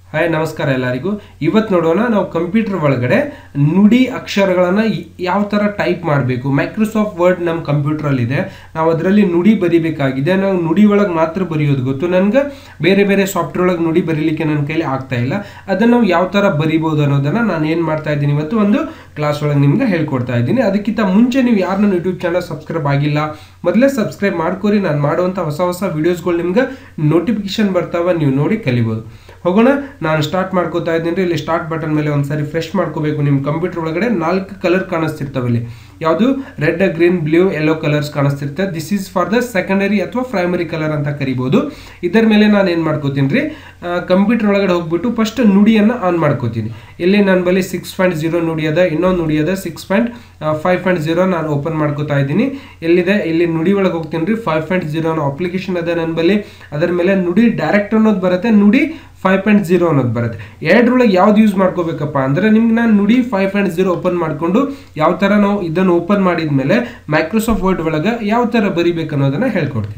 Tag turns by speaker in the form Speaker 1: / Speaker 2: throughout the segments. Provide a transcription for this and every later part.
Speaker 1: hi ನಮಸ್ಕಾರ ಎಲ್ಲರಿಗೂ ಇವತ್ತು ನೋಡೋಣ ನಾವು ಕಂಪ್ಯೂಟರ್ ಒಳಗಡೆ ನುಡಿ ಅಕ್ಷರಗಳನ್ನು ಯಾವ ಥರ ಟೈಪ್ ಮಾಡಬೇಕು ಮೈಕ್ರೋಸಾಫ್ಟ್ ವರ್ಡ್ ನಮ್ಮ ಕಂಪ್ಯೂಟ್ರಲ್ಲಿದೆ ನಾವು ಅದರಲ್ಲಿ ನುಡಿ ಬರಿಬೇಕಾಗಿದೆ ನಾವು ನುಡಿ ಒಳಗೆ ಮಾತ್ರ ಬರೆಯೋದು ಗೊತ್ತು ನನಗೆ ಬೇರೆ ಬೇರೆ ಸಾಫ್ಟ್ವೇರ್ ಒಳಗೆ ನುಡಿ ಬರೀಲಿಕ್ಕೆ ನನ್ನ ಕೈಲಿ ಆಗ್ತಾ ಇಲ್ಲ ಅದನ್ನು ನಾವು ಯಾವ ಥರ ಬರಿಬೋದು ಅನ್ನೋದನ್ನು ನಾನು ಏನು ಮಾಡ್ತಾ ಇದ್ದೀನಿ ಇವತ್ತು ಒಂದು ಕ್ಲಾಸ್ ಒಳಗೆ ನಿಮ್ಗೆ ಹೇಳ್ಕೊಡ್ತಾ ಇದ್ದೀನಿ ಅದಕ್ಕಿಂತ ಮುಂಚೆ ನೀವು ಯಾರು ನನ್ನ ಯೂಟ್ಯೂಬ್ ಚಾನಲ್ ಸಬ್ಸ್ಕ್ರೈಬ್ ಆಗಿಲ್ಲ ಮೊದಲೇ ಸಬ್ಸ್ಕ್ರೈಬ್ ಮಾಡ್ಕೊರಿ ನಾನು ಮಾಡುವಂಥ ಹೊಸ ಹೊಸ ವೀಡಿಯೋಸ್ಗಳು ನಿಮ್ಗೆ ನೋಟಿಫಿಕೇಶನ್ ಬರ್ತಾವ ನೀವು ನೋಡಿ ಕಲಿಬೋದು ಹೋಗೋಣ ನಾನು ಸ್ಟಾರ್ಟ್ ಮಾಡ್ಕೋತಾ ಇದ್ದೀನಿ ಇಲ್ಲಿ ಸ್ಟಾರ್ಟ್ ಬಟನ್ ಮೇಲೆ ಒಂದ್ಸರಿ ಫ್ರೆಶ್ ಮಾಡ್ಕೋಬೇಕು ನಿಮ್ಮ ಕಂಪ್ಯೂಟರ್ ಒಳಗಡೆ ನಾಲ್ಕು ಕಲರ್ ಕಾಣಿಸ್ತಿರ್ತವೆ ಇಲ್ಲಿ ಯಾವುದು red green blue yellow colours ಕಾಣಿಸ್ತಿರ್ತದೆ this is for the secondary ಅಥವಾ ಪ್ರೈಮರಿ ಕಲರ್ ಅಂತ ಕರಿಬೋದು ಇದರ ಮೇಲೆ ನಾನು ಏನು ಮಾಡ್ಕೋತೀನಿ ರೀ ಕಂಪ್ಯೂಟರ್ ಒಳಗಡೆ ಹೋಗ್ಬಿಟ್ಟು ಫಸ್ಟ್ ನುಡಿಯನ್ನು ಆನ್ ಮಾಡ್ಕೋತೀನಿ ಇಲ್ಲಿ ನನ್ನ ಬಳಿ ಸಿಕ್ಸ್ ಪಾಯಿಂಟ್ ಜೀರೋ ನುಡಿ ಅದ ಇನ್ನೊಂದು ನುಡಿ ಅದ six point five point zero ನಾನು ಓಪನ್ ಮಾಡ್ಕೋತಾ ಇದ್ದೀನಿ ಎಲ್ಲಿದೆ ಇಲ್ಲಿ ನುಡಿ ಒಳಗೆ ಹೋಗ್ತೀನಿ ರೀ ಫೈವ್ ಪಾಯಿಂಟ್ ಜೀರೋ ಅನ್ನೋ ಅಪ್ಲಿಕೇಶನ್ ಅದ ನನ್ನ ಬಳಿ ಅದರ ಮೇಲೆ ನುಡಿ ಡೈರೆಕ್ಟ್ ಅನ್ನೋದು ಬರುತ್ತೆ ನುಡಿ ಫೈವ್ ಪಾಯಿಂಟ್ ಜೀರೋ ಅನ್ನೋದು ಬರುತ್ತೆ ಎರಡರೊಳಗೆ ಯಾವ್ದು ಯೂಸ್ ಮಾಡ್ಕೋಬೇಕಪ್ಪ ಅಂದ್ರೆ ನಿಮ್ಗೆ ನಾನು ನುಡಿ ಫೈವ್ ಪಾಯಿಂಟ್ ಜೀರೋ ಓಪನ್ ಮಾಡಿಕೊಂಡು ಯಾವ ಥರ ನಾವು ಇದನ್ನು ಓಪನ್ ಮಾಡಿದ ಮೇಲೆ ಮೈಕ್ರೋಸಾಫ್ಟ್ ವರ್ಡ್ ಒಳಗೆ ಯಾವ ಥರ ಬರಿಬೇಕು ಅನ್ನೋದನ್ನ ಹೇಳ್ಕೊಡ್ತೀನಿ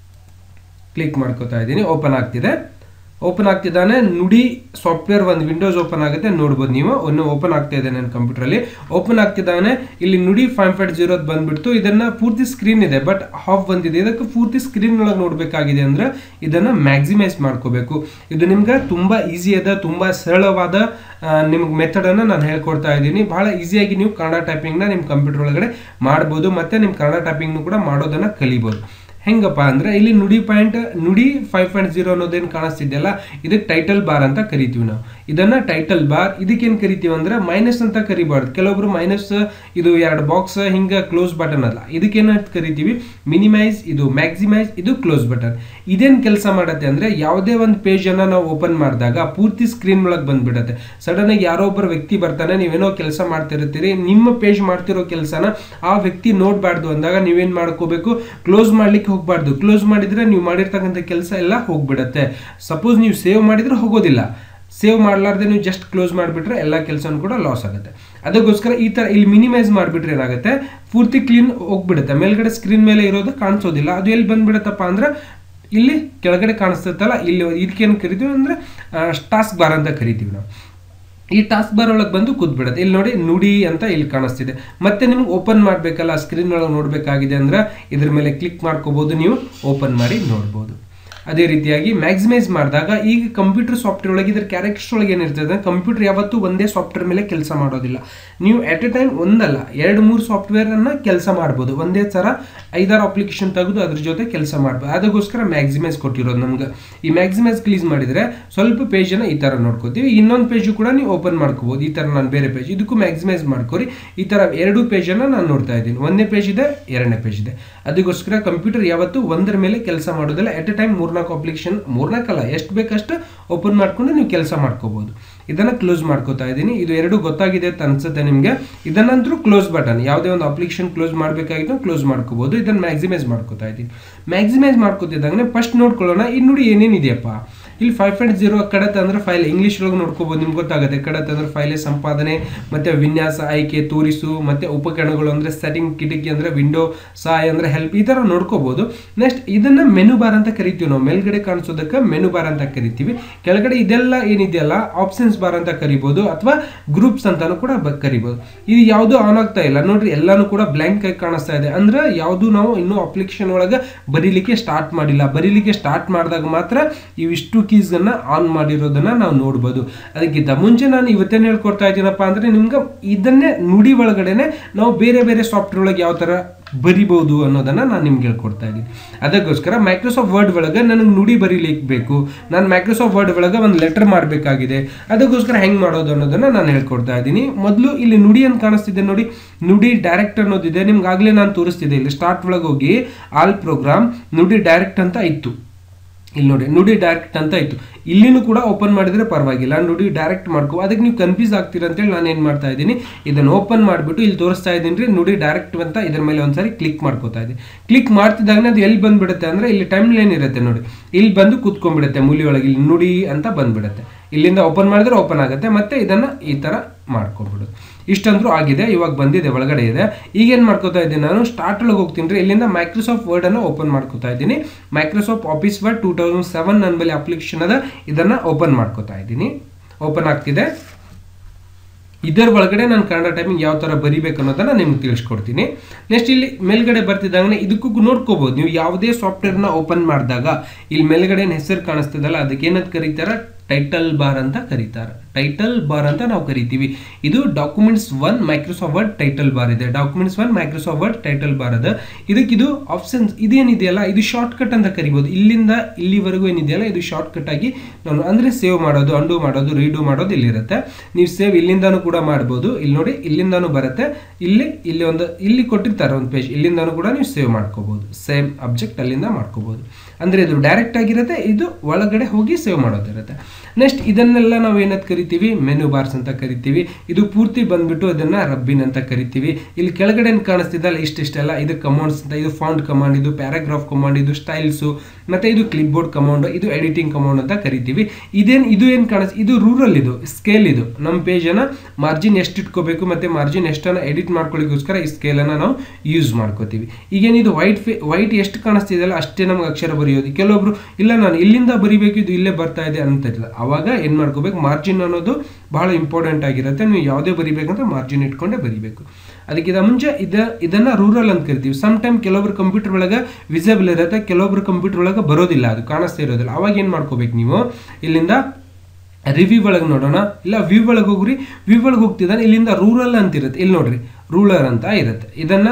Speaker 1: ಕ್ಲಿಕ್ ಮಾಡ್ಕೋತಾ ಇದ್ದೀನಿ ಓಪನ್ ಆಗ್ತಿದೆ ಓಪನ್ ಆಗ್ತಿದ್ದಾನೆ ನುಡಿ ಸಾಫ್ಟ್ವೇರ್ ಒಂದು ವಿಂಡೋಸ್ ಓಪನ್ ಆಗುತ್ತೆ ನೋಡ್ಬೋದು ನೀವು ಒಂದು ಓಪನ್ ಆಗ್ತಾ ಇದೆ ನನ್ನ ಕಂಪ್ಯೂಟರಲ್ಲಿ ಓಪನ್ ಆಗ್ತಿದ್ದಾನೆ ಇಲ್ಲಿ ನುಡಿ ಫೈವ್ ಪಾಯಿಂಟ್ ಜೀರೋದ್ ಬಂದ್ಬಿಡ್ತು ಇದನ್ನ ಪೂರ್ತಿ ಸ್ಕ್ರೀನ್ ಇದೆ ಬಟ್ ಹಾಫ್ ಬಂದಿದೆ ಇದಕ್ಕೆ ಪೂರ್ತಿ ಸ್ಕ್ರೀನ್ ಒಳಗೆ ನೋಡಬೇಕಾಗಿದೆ ಅಂದ್ರೆ ಇದನ್ನ ಮ್ಯಾಕ್ಸಿಮೈಸ್ ಮಾಡ್ಕೋಬೇಕು ಇದು ನಿಮ್ಗೆ ತುಂಬಾ ಈಸಿ ಅದ ತುಂಬಾ ಸರಳವಾದ ನಿಮ್ಗೆ ಮೆಥಡನ್ನು ನಾನು ಹೇಳ್ಕೊಡ್ತಾ ಇದ್ದೀನಿ ಬಹಳ ಈಸಿಯಾಗಿ ನೀವು ಕನ್ನಡ ಟೈಪಿಂಗ್ನ ನಿಮ್ಮ ಕಂಪ್ಯೂಟರ್ ಒಳಗಡೆ ಮಾಡ್ಬೋದು ಮತ್ತೆ ನಿಮ್ಮ ಕನ್ನಡ ಟೈಪಿಂಗ್ನು ಕೂಡ ಮಾಡೋದನ್ನ ಕಲಿಬೋದು ಹೆಂಗಪ್ಪ ಅಂದ್ರೆ ಇಲ್ಲಿ Nudi point Nudi five point zero ಅನ್ನೋದೇನು ಕಾಣಿಸ್ತಿದೆಯಲ್ಲ ಇದಕ್ಕೆ ಟೈಟಲ್ ಬಾರ್ ಅಂತ ಕರಿತೀವಿ ನಾವು ಇದನ್ನ ಟೈಟಲ್ ಬಾರ್ ಇದಕ್ಕೇನು ಕರಿತೀವಿ ಅಂದ್ರೆ ಮೈನಸ್ ಅಂತ ಕರಿಬಾರ್ದು ಕೆಲವೊಬ್ರು ಮೈನಸ್ ಇದು ಎರಡು ಬಾಕ್ಸ್ ಹಿಂಗೆ ಕ್ಲೋಸ್ ಬಟನ್ ಅಲ್ಲ ಇದಕ್ಕೇನು ಕರಿತೀವಿ ಮಿನಿಮೈಸ್ ಇದು ಮ್ಯಾಕ್ಸಿಮೈಸ್ ಇದು ಕ್ಲೋಸ್ ಬಟನ್ ಇದೇನು ಕೆಲಸ ಮಾಡುತ್ತೆ ಅಂದ್ರೆ ಯಾವುದೇ ಒಂದು ಪೇಜ್ ಅನ್ನ ನಾವು ಓಪನ್ ಮಾಡಿದಾಗ ಪೂರ್ತಿ ಸ್ಕ್ರೀನ್ ಒಳಗೆ ಬಂದ್ಬಿಡುತ್ತೆ ಸಡನ್ ಆಗಿ ಯಾರೋ ಒಬ್ಬರು ವ್ಯಕ್ತಿ ಬರ್ತಾನೆ ನೀವೇನೋ ಕೆಲಸ ಮಾಡ್ತಿರ್ತೀರಿ ನಿಮ್ಮ ಪೇಜ್ ಮಾಡ್ತಿರೋ ಕೆಲಸನ ಆ ವ್ಯಕ್ತಿ ನೋಡಬಾರ್ದು ಅಂದಾಗ ನೀವೇನ್ ಮಾಡ್ಕೋಬೇಕು ಕ್ಲೋಸ್ ಮಾಡ್ಲಿಕ್ಕೆ ಹೋಗ್ಬಾರ್ದು ಕ್ಲೋಸ್ ಮಾಡಿದ್ರೆ ನೀವು ಮಾಡಿರ್ತಕ್ಕಂಥ ಕೆಲಸ ಎಲ್ಲ ಹೋಗ್ಬಿಡತ್ತೆ ಸಪೋಸ್ ನೀವು ಸೇವ್ ಮಾಡಿದ್ರೆ ಹೋಗೋದಿಲ್ಲ ಸೇವ್ ಮಾಡಲಾರ್ದೆ ನೀವು ಜಸ್ಟ್ ಕ್ಲೋಸ್ ಮಾಡಿಬಿಟ್ರೆ ಎಲ್ಲ ಕೆಲಸನೂ ಕೂಡ ಲಾಸ್ ಆಗುತ್ತೆ ಅದಕ್ಕೋಸ್ಕರ ಈ ಥರ ಇಲ್ಲಿ ಮಿನಿಮೈಸ್ ಮಾಡಿಬಿಟ್ರೆ ಏನಾಗುತ್ತೆ ಪೂರ್ತಿ ಕ್ಲೀನ್ ಹೋಗ್ಬಿಡುತ್ತೆ ಮೇಲ್ಗಡೆ ಸ್ಕ್ರೀನ್ ಮೇಲೆ ಇರೋದು ಕಾಣಿಸೋದಿಲ್ಲ ಅದು ಎಲ್ಲಿ ಬಂದ್ಬಿಡುತ್ತಪ್ಪ ಅಂದ್ರೆ ಇಲ್ಲಿ ಕೆಳಗಡೆ ಕಾಣಿಸ್ತೈತಲ್ಲ ಇಲ್ಲಿ ಇದಕ್ಕೇನು ಕರಿತೀವಿ ಅಂದ್ರೆ ಟಾಸ್ಕ್ ಬಾರ್ ಅಂತ ಕರಿತೀವಿ ನಾವು ಈ ಟಾಸ್ಕ್ ಬಾರ್ ಒಳಗೆ ಬಂದು ಕೂತ್ಬಿಡುತ್ತೆ ಇಲ್ಲಿ ನೋಡಿ ನುಡಿ ಅಂತ ಇಲ್ಲಿ ಕಾಣಿಸ್ತಿದೆ ಮತ್ತೆ ನಿಮ್ಗೆ ಓಪನ್ ಮಾಡಬೇಕಲ್ಲ ಸ್ಕ್ರೀನ್ ಒಳಗೆ ನೋಡಬೇಕಾಗಿದೆ ಅಂದ್ರೆ ಇದ್ರ ಮೇಲೆ ಕ್ಲಿಕ್ ಮಾಡ್ಕೋಬಹುದು ನೀವು ಓಪನ್ ಮಾಡಿ ನೋಡ್ಬೋದು ಅದೇ ರೀತಿಯಾಗಿ ಮ್ಯಾಕ್ಸಿಮೈಸ್ ಮಾಡಿದಾಗ ಈಗ ಕಂಪ್ಯೂಟರ್ ಸಾಫ್ಟ್ವೇರ್ ಒಳಗೆ ಇದ್ರ ಕ್ಯಾರೆಕ್ಟರ್ಸ್ ಒಳಗೆ ಏನಿರ್ತದೆ ಕಂಪ್ಯೂಟರ್ ಯಾವತ್ತೂ ಒಂದೇ ಸಾಫ್ಟ್ವೇರ್ ಮೇಲೆ ಕೆಲಸ ಮಾಡೋದಿಲ್ಲ ನೀವು ಎಟ್ ಎ ಟೈಮ್ ಒಂದಲ್ಲ ಎರಡು ಮೂರು ಸಾಫ್ಟ್ವೇರ್ ಅನ್ನ ಕೆಲಸ ಮಾಡ್ಬೋದು ಒಂದೇ ಥರ ಐದಾರು ಅಪ್ಲಿಕೇಶನ್ ತೆಗೆದು ಅದ್ರ ಜೊತೆ ಕೆಲಸ ಮಾಡ್ಬೋದು ಅದಕ್ಕೋಸ್ಕರ ಮ್ಯಾಕ್ಸಿಮೈಸ್ ಕೊಟ್ಟಿರೋದು ನಮ್ಗೆ ಈ ಮ್ಯಾಕ್ಸಿಮೈಸ್ ಕ್ಲೀಸ್ ಮಾಡಿದ್ರೆ ಸ್ವಲ್ಪ ಪೇಜನ್ನು ಈ ಥರ ನೋಡ್ಕೋತೀವಿ ಇನ್ನೊಂದು ಪೇಜು ಕೂಡ ನೀವು ಓಪನ್ ಮಾಡ್ಕೋಬೋದು ಈ ಥರ ನಾನು ಬೇರೆ ಪೇಜ್ ಇದಕ್ಕೂ ಮ್ಯಾಕ್ಸಿಮೈಸ್ ಮಾಡ್ಕೊರಿ ಈ ಥರ ಎರಡು ಪೇಜನ್ನು ನಾನು ನೋಡ್ತಾ ಇದ್ದೀನಿ ಒಂದನೇ ಪೇಜ್ ಇದೆ ಎರಡನೇ ಪೇಜ್ ಇದೆ ಅದಕ್ಕೋಸ್ಕರ ಕಂಪ್ಯೂಟರ್ ಯಾವತ್ತು ಒಂದರ ಮೇಲೆ ಕೆಲಸ ಮಾಡೋದಿಲ್ಲ ಎಟ್ ಎ ಟೈಮ್ ಮೂರ್ನಾಲ್ಕು ಅಪ್ಲಿಕೇಶನ್ ಮೂರ್ನಾಲ್ಕಲ್ಲ ಎಷ್ಟು ಬೇಕಷ್ಟು ಓಪನ್ ಮಾಡ್ಕೊಂಡು ನೀವು ಕೆಲಸ ಮಾಡ್ಕೋಬಹುದು ಇದನ್ನ ಕ್ಲೋಸ್ ಮಾಡ್ಕೋತಾ ಇದ್ದೀನಿ ಇದು ಎರಡು ಗೊತ್ತಾಗಿದೆ ಅಂತ ಅನ್ಸುತ್ತೆ ನಿಮಗೆ ಇದನ್ನಂತರೂ ಕ್ಲೋಸ್ ಬಟನ್ ಯಾವುದೇ ಒಂದು ಅಪ್ಲಿಕೇಶನ್ ಕ್ಲೋಸ್ ಮಾಡಬೇಕಾಗಿತ್ತು ಕ್ಲೋಸ್ ಮಾಡ್ಕೋಬಹುದು ಇದನ್ನ ಮ್ಯಾಕ್ಸಿಮೈಸ್ ಮಾಡ್ಕೋತಾ ಇದ್ದೀನಿ ಮ್ಯಾಕ್ಸಿಮೈಸ್ ಮಾಡ್ಕೋತಿದ್ದಂಗೆ ಫಸ್ಟ್ ನೋಡ್ಕೊಳ್ಳೋಣ ಈ ನೋಡಿ ಏನೇನಿದೆಯಪ್ಪ ಇಲ್ಲಿ ಫೈವ್ ಪಾಯಿಂಟ್ ಜೀರೋ ಕಡತ್ ಅಂದ್ರೆ ಫೈಲ್ ಇಂಗ್ಲೀಷ್ ಒಳಗೆ ನೋಡ್ಕೋಬಹುದು ನಿಮ್ಗೆ ಗೊತ್ತಾಗುತ್ತೆ ಕಡತ್ ಅಂದ್ರೆ ಫೈಲೆ ಸಂಪಾದನೆ ಮತ್ತೆ ವಿನ್ಯಾಸ ಆಯ್ಕೆ ತೋರಿಸು ಮತ್ತೆ ಉಪಕರಣಗಳು ಅಂದ್ರೆ ಸೆಟ್ಟಿಂಗ್ ಕಿಟಕಿ ಅಂದ್ರೆ ವಿಂಡೋ ಸಹಾಯ ಅಂದ್ರೆ ಹೆಲ್ಪ್ ಈ ತರ ನೋಡ್ಕೋಬಹುದು ನೆಕ್ಸ್ಟ್ ಇದನ್ನ ಮೆನು ಬಾರ್ ಅಂತ ಕರಿತೀವಿ ನಾವು ಮೇಲ್ಗಡೆ ಕಾಣಿಸೋದಕ್ಕೆ ಮೆನು ಬಾರ್ ಅಂತ ಕರಿತೀವಿ ಕೆಳಗಡೆ ಇದೆಲ್ಲ ಏನಿದೆಯಲ್ಲ ಆಪ್ಷನ್ಸ್ ಬಾರ್ ಅಂತ ಕರಿಬಹುದು ಅಥವಾ ಗ್ರೂಪ್ಸ್ ಅಂತಾನು ಕೂಡ ಕರಿಬಹುದು ಇದು ಯಾವುದು ಆನ್ ಆಗ್ತಾ ಇಲ್ಲ ನೋಡ್ರಿ ಎಲ್ಲಾನು ಕೂಡ ಬ್ಲಾಂಕ್ ಆಗಿ ಕಾಣಿಸ್ತಾ ಇದೆ ಅಂದ್ರೆ ಯಾವುದು ನಾವು ಇನ್ನೂ ಅಪ್ಲಿಕೇಶನ್ ಒಳಗೆ ಬರೀಲಿಕ್ಕೆ ಸ್ಟಾರ್ಟ್ ಮಾಡಿಲ್ಲ ಬರೀಲಿಕ್ಕೆ ಸ್ಟಾರ್ಟ್ ಮಾಡಿದಾಗ ಮಾತ್ರ ಇವಿಷ್ಟು ಕೀಸ್ಗಳನ್ನ ಆನ್ ಮಾಡಿರೋದನ್ನ ನಾವು ನೋಡ್ಬೋದು ಅದಕ್ಕಿಂತ ಮುಂಚೆ ನಾನು ಇವತ್ತೇನು ಹೇಳ್ಕೊಡ್ತಾ ಇದ್ದೀನಪ್ಪ ಅಂದ್ರೆ ನಿಮ್ಗೆ ಇದನ್ನೇ ನುಡಿ ಒಳಗಡೆನೆ ನಾವು ಬೇರೆ ಬೇರೆ ಸಾಫ್ಟ್ವೇರ್ ಒಳಗೆ ಯಾವ ಥರ ಬರಿಬಹುದು ಅನ್ನೋದನ್ನ ನಾನು ನಿಮ್ಗೆ ಹೇಳ್ಕೊಡ್ತಾ ಇದ್ದೀನಿ ಅದಕ್ಕೋಸ್ಕರ ಮೈಕ್ರೋಸಾಫ್ಟ್ ವರ್ಡ್ ಒಳಗೆ ನನಗೆ ನುಡಿ ಬರೀಲಿಕ್ಕೆ ಬೇಕು ನಾನು ಮೈಕ್ರೋಸಾಫ್ಟ್ ವರ್ಡ್ ಒಳಗೆ ಒಂದು ಲೆಟರ್ ಮಾಡಬೇಕಾಗಿದೆ ಅದಕ್ಕೋಸ್ಕರ ಹೆಂಗೆ ಮಾಡೋದು ಅನ್ನೋದನ್ನ ನಾನು ಹೇಳ್ಕೊಡ್ತಾ ಇದ್ದೀನಿ ಮೊದಲು ಇಲ್ಲಿ ನುಡಿ ಅಂತ ಕಾಣಿಸ್ತಿದೆ ನೋಡಿ ನುಡಿ ಡೈರೆಕ್ಟ್ ಅನ್ನೋದಿದೆ ನಿಮ್ಗೆ ಆಗಲೇ ನಾನು ತೋರಿಸ್ತಿದ್ದೆ ಇಲ್ಲಿ ಸ್ಟಾರ್ಟ್ ಒಳಗೆ ಹೋಗಿ ಆಲ್ ಪ್ರೋಗ್ರಾಮ್ ನುಡಿ ಡೈರೆಕ್ಟ್ ಅಂತ ಇತ್ತು ಇಲ್ಲಿ ನೋಡಿ ನುಡಿ ಡೈರೆಕ್ಟ್ ಅಂತ ಇತ್ತು ಇಲ್ಲಿನೂ ಕೂಡ ಓಪನ್ ಮಾಡಿದ್ರೆ ಪರವಾಗಿಲ್ಲ ನುಡಿ ಡೈರೆಕ್ಟ್ ಮಾಡ್ಕೋ ಅದಕ್ಕೆ ನೀವು ಕನ್ಫ್ಯೂಸ್ ಆಗ್ತೀರ ಅಂತೇಳಿ ನಾನು ಏನು ಮಾಡ್ತಾ ಇದ್ದೀನಿ ಇದನ್ನು ಓಪನ್ ಮಾಡಿಬಿಟ್ಟು ಇಲ್ಲಿ ತೋರಿಸ್ತಾ ಇದ್ದೀನಿ ರೀ ನುಡಿ ಡೈರೆಕ್ಟ್ ಅಂತ ಇದ್ರ ಮೇಲೆ ಒಂದ್ಸರಿ ಕ್ಲಿಕ್ ಮಾಡ್ಕೋತಾ ಇದ್ದೀನಿ ಕ್ಲಿಕ್ ಮಾಡ್ತಿದ್ದಾಗ ಅದು ಎಲ್ಲಿ ಬಂದ್ಬಿಡುತ್ತೆ ಅಂದ್ರೆ ಇಲ್ಲಿ ಟೈಮ್ ಲೈನ್ ಇರುತ್ತೆ ನೋಡಿ ಇಲ್ಲಿ ಬಂದು ಕೂತ್ಕೊಂಡ್ಬಿಡುತ್ತೆ ಮೂಲಿ ಒಳಗೆ ಇಲ್ಲಿ ನುಡಿ ಅಂತ ಬಂದ್ಬಿಡುತ್ತೆ ಇಲ್ಲಿಂದ ಓಪನ್ ಮಾಡಿದ್ರೆ ಓಪನ್ ಆಗುತ್ತೆ ಮತ್ತೆ ಇದನ್ನ ಈ ತರ ಮಾಡ್ಕೊಬಿಡು ಇಷ್ಟಂದ್ರೂ ಆಗಿದೆ ಇವಾಗ ಬಂದಿದೆ ಒಳಗಡೆ ಇದೆ ಈಗ ಏನು ಮಾಡ್ಕೋತಾ ಇದ್ದೀನಿ ನಾನು ಸ್ಟಾರ್ಟ್ ಒಳಗೆ ಹೋಗ್ತೀನಿ ರೀ ಇಲ್ಲಿಂದ ಮೈಕ್ರೋಸಾಫ್ಟ್ ವರ್ಡ್ ಅನ್ನು ಓಪನ್ ಮಾಡ್ಕೋತಾ ಇದ್ದೀನಿ Microsoft office word two thousand seven ನನ್ನ ಬಳಿ ಅಪ್ಲಿಕೇಶನ್ ಅದ ಇದನ್ನ ಓಪನ್ ಮಾಡ್ಕೋತಾ ಇದ್ದೀನಿ ಓಪನ್ ಆಗ್ತಿದೆ ಇದರ ಒಳಗಡೆ ನಾನು ಕನ್ನಡ ಟೈಪಿಂಗ್ ಯಾವ ಥರ ಬರಿಬೇಕು ಅನ್ನೋದನ್ನ ನಿಮ್ಗೆ ತಿಳಿಸ್ಕೊಡ್ತೀನಿ ನೆಕ್ಸ್ಟ್ ಇಲ್ಲಿ ಮೇಲ್ಗಡೆ ಬರ್ತಿದ್ದಂಗೆ ಇದಕ್ಕೂ ನೋಡ್ಕೋಬಹುದು ನೀವು ಯಾವುದೇ ಸಾಫ್ಟ್ವೇರ್ನ ಓಪನ್ ಮಾಡಿದಾಗ ಇಲ್ಲಿ ಮೇಲ್ಗಡೆ ಹೆಸರು ಕಾಣಿಸ್ತದಲ್ಲ ಅದಕ್ಕೆ ಏನಂತ ಕರೀತಾರೆ ಟೈಟಲ್ ಬಾರ್ ಅಂತ ಕರೀತಾರೆ ಟೈಟಲ್ ಬಾರ್ ಅಂತ ನಾವು ಕರಿತೀವಿ ಇದು documents one Microsoft word title bar ಇದೆ documents one Microsoft word title bar ಅದ ಇದಕ್ಕಿದು ಆಪ್ಷನ್ಸ್ ಇದೇನಿದೆಯಲ್ಲ ಇದು ಶಾರ್ಟ್ ಕಟ್ ಅಂತ ಕರಿಬೋದು ಇಲ್ಲಿಂದ ಇಲ್ಲಿವರೆಗೂ ಏನಿದೆಯಲ್ಲ ಇದು ಶಾರ್ಟ್ ಕಟ್ ಆಗಿ ನಾನು ಅಂದ್ರೆ ಸೇವ್ ಮಾಡೋದು ಅಂಡು ಮಾಡೋದು ರೀಡು ಮಾಡೋದು ಇಲ್ಲಿರುತ್ತೆ ನೀವು ಸೇವ್ ಇಲ್ಲಿಂದಾನು ಕೂಡ ಮಾಡ್ಬೋದು ಇಲ್ಲಿ ನೋಡಿ ಇಲ್ಲಿಂದಾನು ಬರುತ್ತೆ ಇಲ್ಲಿ ಇಲ್ಲಿ ಒಂದು ಇಲ್ಲಿ ಕೊಟ್ಟಿರ್ತಾರೆ ಒಂದು ಪೇಜ್ ಇಲ್ಲಿಂದಾನು ಕೂಡ ನೀವು ಸೇವ್ ಮಾಡ್ಕೋಬಹುದು ಸೇಮ್ ಅಬ್ಜೆಕ್ಟ್ ಅಲ್ಲಿಂದ ಮಾಡ್ಕೋಬಹುದು ಅಂದ್ರೆ ಇದು ಡೈರೆಕ್ಟ್ ಆಗಿರುತ್ತೆ ಇದು ಒಳಗಡೆ ಹೋಗಿ ಸೇವ್ ಮಾಡೋದಿರುತ್ತೆ ನೆಕ್ಸ್ಟ್ ಇದನ್ನೆಲ್ಲ ನಾವು ಏನಂತ ಕರಿತೀವಿ ಮೆನು ಬಾರ್ಸ್ ಅಂತ ಕರಿತೀವಿ ಇದು ಪೂರ್ತಿ ಬಂದ್ಬಿಟ್ಟು ಅದನ್ನ ರಬ್ಬಿನ್ ಅಂತ ಕರಿತೀವಿ ಇಲ್ಲಿ ಕೆಳಗಡೆ ಏನ್ ಕಾಣಿಸ್ತಿದ್ದಲ್ಲ ಇಷ್ಟಿಷ್ಟೆಲ್ಲ ಇದು ಕಮಾಂಡ್ಸ್ ಅಂತ ಇದು ಫಾಂಟ್ ಕಮಾಂಡ್ ಇದು ಪ್ಯಾರಾಗ್ರಾಫ್ ಕಮಾಂಡ್ ಇದು ಸ್ಟೈಲ್ಸು ಮತ್ತೆ ಇದು ಕ್ಲಿಪ್ ಬೋರ್ಡ್ ಕಮಾಂಡ್ ಇದು ಎಡಿಟಿಂಗ್ ಕಮಾಂಡ್ ಅಂತ ಕರಿತೀವಿ ಇದೇನ್ ಇದು ಏನ್ ಕಾಣಿಸ್ ಇದು ರೂರಲ್ ಇದು ಸ್ಕೇಲ್ ಇದು ನಮ್ಮ ಪೇಜ್ ಅನ್ನ ಮಾರ್ಜಿನ್ ಎಷ್ಟು ಇಟ್ಕೋಬೇಕು ಮತ್ತೆ ಮಾರ್ಜಿನ್ ಎಷ್ಟನ್ನ ಎಡಿಟ್ ಮಾಡ್ಕೊಳ್ಳಿಕ್ಕೋಸ್ಕರ ಈ ಸ್ಕೇಲ್ ಅನ್ನ ನಾವು ಯೂಸ್ ಮಾಡ್ಕೋತೀವಿ ಈಗೇನಿದು ವೈಟ್ ವೈಟ್ ಎಷ್ಟು ಕಾಣಿಸ್ತಿದೆಯಲ್ಲ ಅಷ್ಟೇ ನಮ್ಗೆ ಅಕ್ಷರ ಬರೆಯೋದು ಕೆಲವೊಬ್ರು ಇಲ್ಲ ನಾನು ಇಲ್ಲಿಂದ ಬರಿಬೇಕು ಇದು ಇಲ್ಲೇ ಬರ್ತಾ ಇದೆ ಅಂತ ಇಲ್ಲ ಅವಾಗ ಏನ್ ಮಾಡ್ಕೋಬೇಕು ಮಾರ್ಜಿನ್ ಅನ್ನೋದು ಬಹಳ ಇಂಪಾರ್ಟೆಂಟ್ ಆಗಿರುತ್ತೆ ನೀವು ಯಾವುದೇ ಬರಿಬೇಕಂದ್ರೆ ಮಾರ್ಜಿನ್ ಇಟ್ಕೊಂಡೇ ಬರಿಬೇಕು ಅದಕ್ಕಿಂತ ಮುಂಚೆ ಇದ ಇದನ್ನ ರೂರಲ್ ಅಂತ ಕರಿತೀವಿ ಸಮ್ ಟೈಮ್ ಕೆಲವೊಬ್ರು ಕಂಪ್ಯೂಟರ್ ಒಳಗೆ ವಿಸಿಬಲ್ ಇರುತ್ತೆ ಕೆಲವೊಬ್ರು ಕಂಪ್ಯೂಟರ್ ಒಳಗೆ ಬರೋದಿಲ್ಲ ಅದು ಕಾಣಿಸ್ತಾ ಇರೋದಿಲ್ಲ ಅವಾಗ ಏನ್ ಮಾಡ್ಕೋಬೇಕು ನೀವು ಇಲ್ಲಿಂದ ರಿವ್ಯೂ ಒಳಗೆ ನೋಡೋಣ ಇಲ್ಲ ವ್ಯೂ ಒಳಗೆ ಹೋಗ್ರಿ ವ್ಯೂ ಒಳಗೆ ಹೋಗ್ತಿದ್ದಾನೆ ಇಲ್ಲಿಂದ ರೂರಲ್ ಅಂತ ಇರುತ್ತೆ ಇಲ್ಲಿ ನೋಡ್ರಿ ರೂಲರ್ ಅಂತ ಇರುತ್ತೆ ಇದನ್ನ